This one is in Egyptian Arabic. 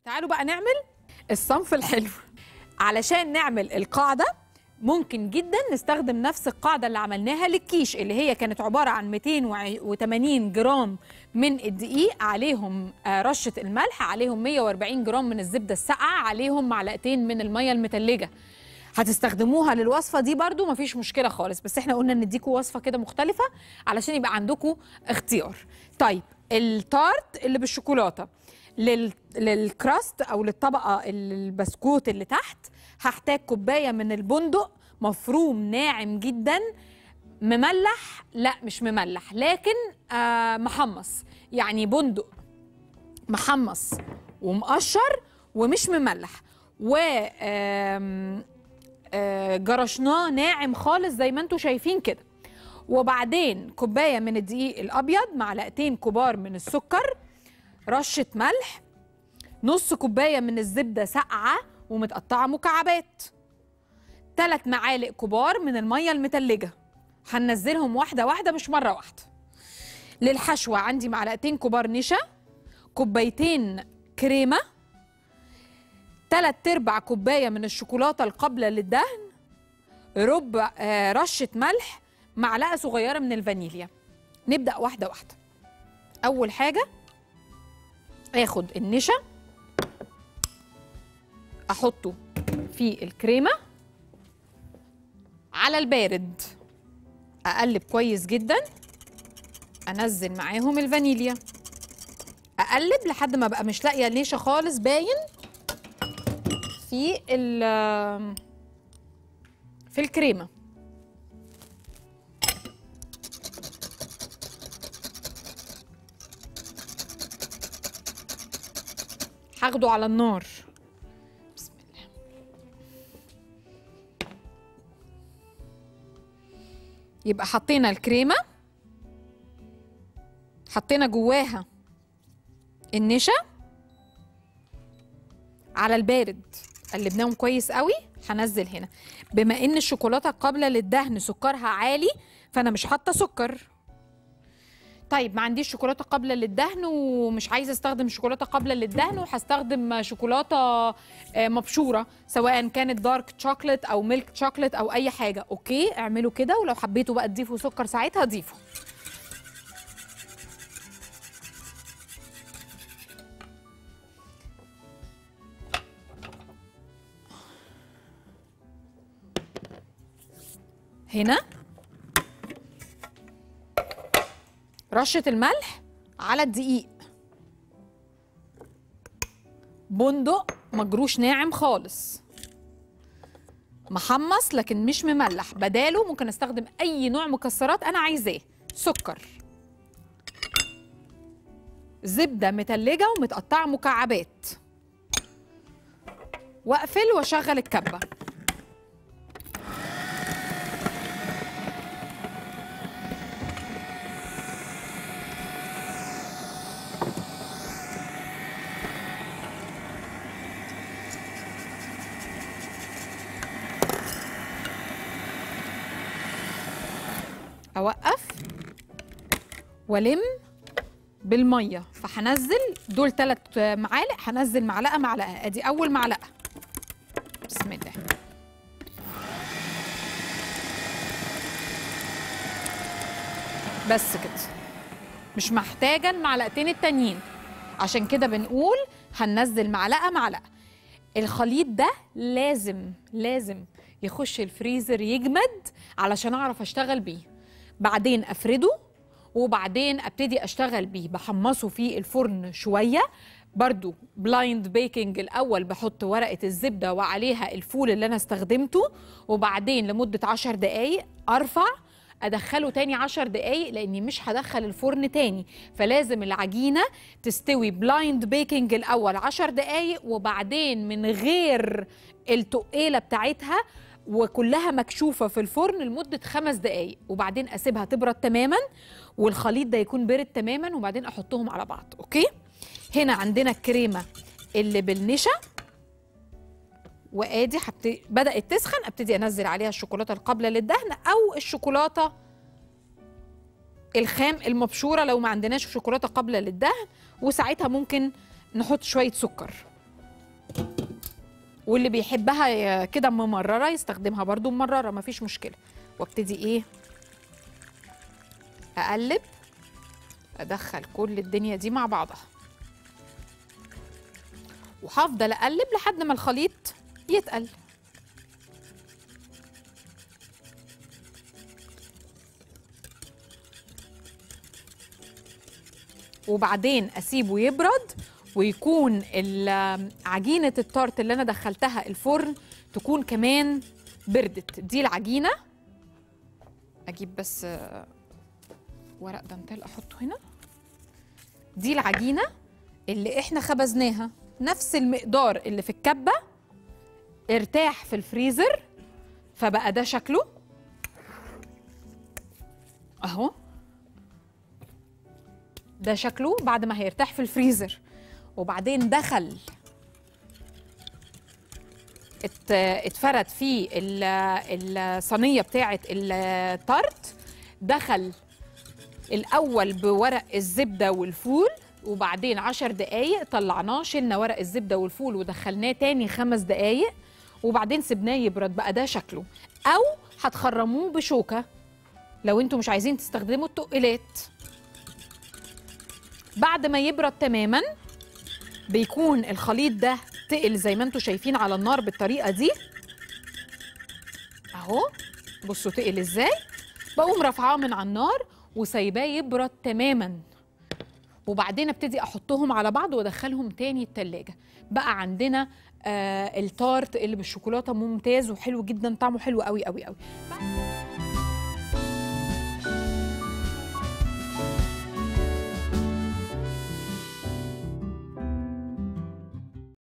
تعالوا بقى نعمل الصنف الحلو علشان نعمل القاعده ممكن جدا نستخدم نفس القاعده اللي عملناها للكيش اللي هي كانت عباره عن 280 جرام من الدقيق عليهم آه، رشه الملح عليهم 140 جرام من الزبده الساقعه عليهم معلقتين من الميه المتلجه هتستخدموها للوصفه دي برضو مفيش مشكله خالص بس احنا قلنا نديكوا وصفه كده مختلفه علشان يبقى عندكم اختيار طيب التارت اللي بالشوكولاته لل... للكراست او للطبقه البسكوت اللي تحت هحتاج كوبايه من البندق مفروم ناعم جدا مملح لا مش مملح لكن آه محمص يعني بندق محمص ومقشر ومش مملح و آم، آه، جرشناه ناعم خالص زي ما انتم شايفين كده وبعدين كوبايه من الدقيق الابيض معلقتين كبار من السكر رشه ملح نص كوبايه من الزبده ساقعه ومتقطعه مكعبات ثلاث معالق كبار من الميه المتلجه هننزلهم واحده واحده مش مره واحده للحشوه عندي معلقتين كبار نشا كوبايتين كريمه تلات ارباع كوبايه من الشوكولاته القابله للدهن ربع آه، رشه ملح معلقه صغيره من الفانيليا نبدا واحده واحده اول حاجه اخد النشا احطه في الكريمه على البارد اقلب كويس جدا انزل معاهم الفانيليا اقلب لحد ما بقى مش لاقيه النشا خالص باين في ال في الكريمه هاخده على النار بسم الله يبقى حطينا الكريمه حطينا جواها النشا على البارد قلبناهم كويس قوي هنزل هنا بما ان الشوكولاته قابله للدهن سكرها عالي فانا مش حاطه سكر طيب ما عنديش شوكولاته قابله للدهن ومش عايزه استخدم شوكولاته قابله للدهن وهستخدم شوكولاته آه، مبشوره سواء كانت دارك شوكليت او ميلك شوكليت او اي حاجه اوكي اعملوا كده ولو حبيتوا بقى تضيفوا سكر ساعتها ضيفوا هنا رشة الملح على الدقيق بندق مجروش ناعم خالص محمص لكن مش مملح بداله ممكن استخدم اي نوع مكسرات انا عايزاه سكر زبدة متلجة ومتقطعة مكعبات واقفل واشغل الكبة اوقف والم بالميه فهنزل دول ثلاث معالق هنزل معلقه معلقه ادي اول معلقه بسم الله بس كده مش محتاجه المعلقتين التانيين عشان كده بنقول هننزل معلقه معلقه الخليط ده لازم لازم يخش الفريزر يجمد علشان اعرف اشتغل بيه بعدين افرده وبعدين ابتدي اشتغل بيه بحمصه في الفرن شويه برضو بلايند بيكنج الاول بحط ورقه الزبده وعليها الفول اللي انا استخدمته وبعدين لمده عشر دقايق ارفع ادخله تاني عشر دقايق لاني مش هدخل الفرن تاني فلازم العجينه تستوي بلايند بيكنج الاول عشر دقايق وبعدين من غير التقيله بتاعتها وكلها مكشوفه في الفرن لمده خمس دقايق وبعدين اسيبها تبرد تماما والخليط ده يكون برد تماما وبعدين احطهم على بعض اوكي هنا عندنا الكريمه اللي بالنشا وادي حبت... بدات تسخن ابتدي انزل عليها الشوكولاته القابله للدهن او الشوكولاته الخام المبشوره لو ما عندناش شوكولاته قابله للدهن وساعتها ممكن نحط شويه سكر واللي بيحبها ي- كده ممرره يستخدمها برضو ممرره مفيش مشكله وابتدي ايه اقلب ادخل كل الدنيا دي مع بعضها وهفضل اقلب لحد ما الخليط يتقل وبعدين اسيبه يبرد ويكون ال- عجينه التارت اللي انا دخلتها الفرن تكون كمان بردت دي العجينه اجيب بس آه، ورق دانتيل احطه هنا دي العجينه اللي احنا خبزناها نفس المقدار اللي في الكبه ارتاح في الفريزر فبقى ده شكله اهو ده شكله بعد ما هيرتاح في الفريزر وبعدين دخل ات- اتفرد فيه ال- الصينيه بتاعه التارت دخل الاول بورق الزبده والفول وبعدين عشر دقايق طلعناه شلنا ورق الزبده والفول ودخلناه تاني خمس دقايق وبعدين سبناه يبرد بقى ده شكله او هتخرموه بشوكه لو انتوا مش عايزين تستخدموا التقلات بعد ما يبرد تماما بيكون الخليط ده تقل زي ما انتوا شايفين على النار بالطريقه دي اهو بصوا تقل ازاي بقوم رافعاه من على النار وسايباه يبرد تماما وبعدين ابتدي احطهم على بعض وادخلهم تاني التلاجة بقى عندنا آه التارت اللي بالشوكولاته ممتاز وحلو جدا طعمه حلو قوي قوي قوي